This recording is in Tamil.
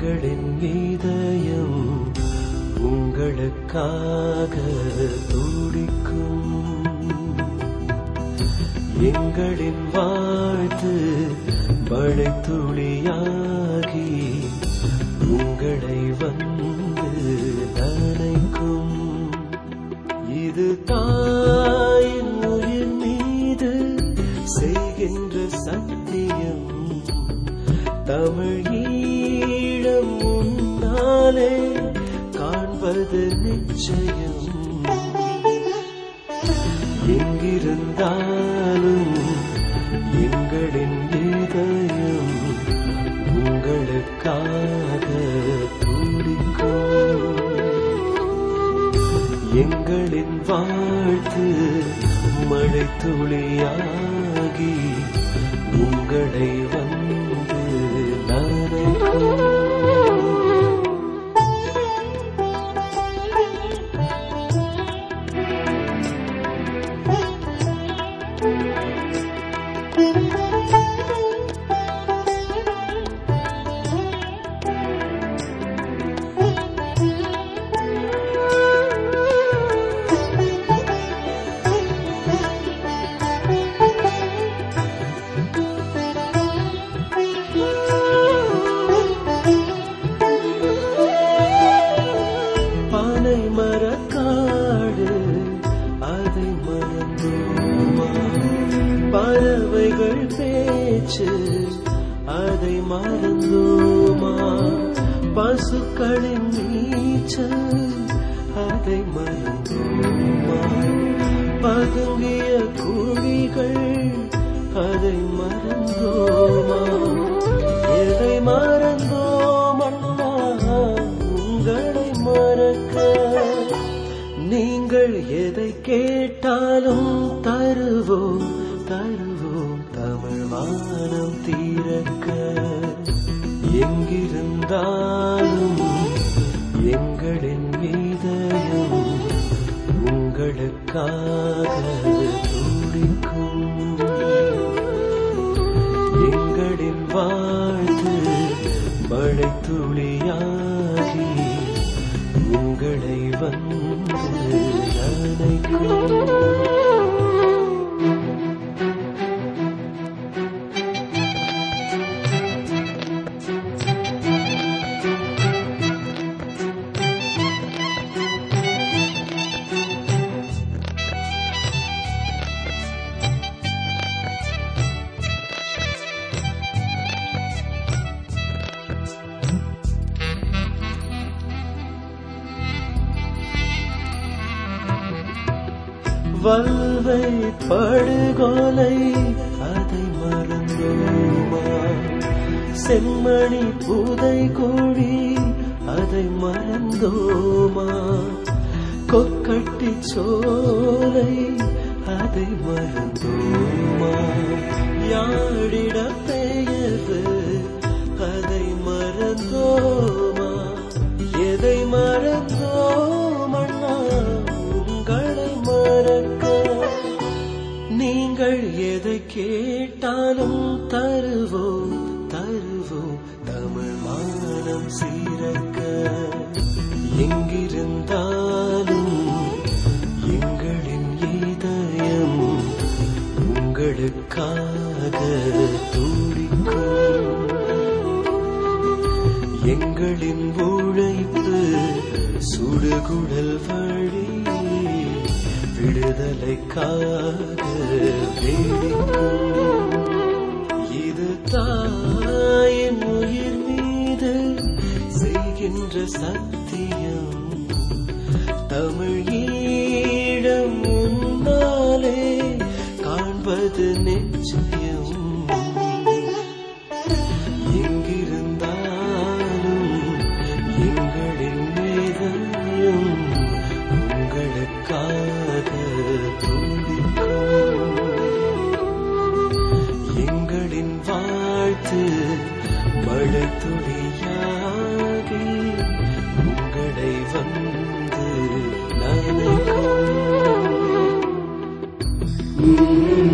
எங்களின் இதயம் உங்களுக்காக துடிக்கும் எங்களின் வாழ்த்து மழை துளியாகி உங்களை வந்து நனைக்கும் இது தாயின் உயிர் மீது செய்கின்ற சத்தியம் தமிழ் ஈழம் முன்னாலே காண்பது நிச்சயம் எங்கிருந்தாலும் எங்களின் இதயம் உங்களுக்காக துடிக்கும் எங்களின் வாழ்த்து மழை துளியாகி உங்களை வந்து நனைக்கும் பனை மரக்காடு அதை மறந்தோமா பறவைகள் பேச்சு அதை மறந்தோமா பசுக்களின் நீச்சல் அதை மறந்தோமா பதுங்கிய குழிகள் அதை மறந்தோமா எதை மறந்தோம் அண்ணா உங்களை மறக்க நீங்கள் எதை கேட்டாலும் தருவோம் தருவோம் தமிழ் வானம் தீரக்க எங்கிருந்தாலும் எங்களின் இதயம் உங்களுக்காக துடிக்கும் எங்களின் வாழ்த்து மழை துளியாகி உங்களை வந்து நனைக்கும் வல்வை படுகொலை அதை மறந்தோமா செம்மணி புதை கோழி அதை மறந்தோமா கொக்கட்டி சோலை அதை மறந்தோமா யாழிட பெயர்வு அதை மறந்தோமா எதை மறந்தோம் அண்ணா உங்களை மறக்க நீங்கள் எதை கேட்டாலும் தருவோம் தருவோம் தமிழ் மானம் சீரக்க எங்கிருந்தாலும் எங்களின் இதயம் உங்களுக்காக துடிக்கும் எங்களின் உழைப்பு சுடுகுடல் வழி விடுதலைக்காக வேடிக்கும் இது தாயின் உயிர் மீது செய்கின்ற சத்தியம் தமிழ் ஈழம் முன்னாலே காண்பது நிச்சயம் எங்கிருந்தாலும் எங்களின் இதயம் உங்களுக்காக துடிக்கும் எங்களின் வாழ்த்து மழை துளியாகி உங்களை வந்து நனைக்கும்